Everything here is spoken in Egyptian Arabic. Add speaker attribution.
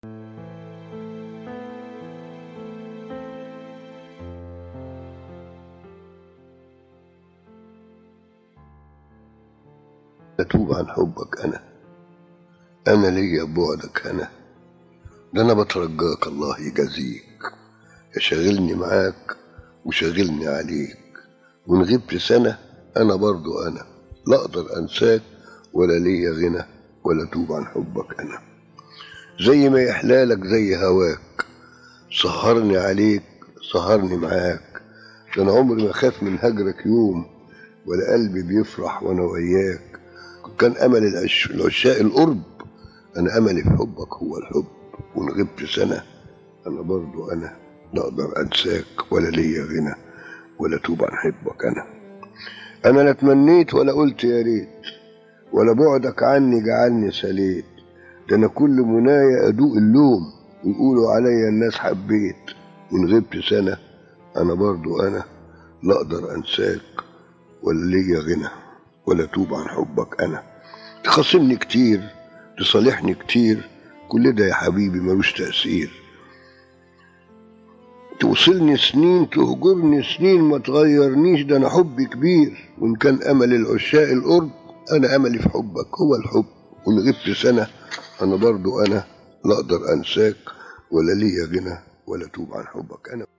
Speaker 1: أتوب عن حبك أنا أنا ليا بعدك أنا ده أنا بترجاك الله يجازيك يشغلني معاك وشغلني عليك وإن غبت سنة أنا برضو أنا لا أقدر أنساك ولا ليا غنى ولا أتوب عن حبك أنا زي ما يحلالك زي هواك سهرني عليك سهرني معاك ده أنا عمري ما خاف من هجرك يوم ولا قلبي بيفرح وأنا وياك كان أمل العش... العشاق القرب أنا أملي في حبك هو الحب وإن غبت سنة أنا برضو أنا لا أقدر أنساك ولا ليا غنى ولا أتوب عن حبك أنا أنا لا تمنيت ولا قلت يا ريت ولا بعدك عني جعلني سليت ده أنا كل منايا أدوق اللوم ويقولوا عليا الناس حبيت وإن غبت سنة أنا برضو أنا لا أقدر أنساك ولا ليا غنى ولا أتوب عن حبك أنا تخاصمني كتير تصالحني كتير كل ده يا حبيبي ملوش تأثير توصلني سنين تهجرني سنين ما تغيرنيش ده أنا حبي كبير وإن كان أمل العشاق القرب أنا أملي في حبك هو الحب وإن غبت سنة أنا برضو أنا لا أقدر أنساك ولا ليا غنى ولا أتوب عن حبك أنا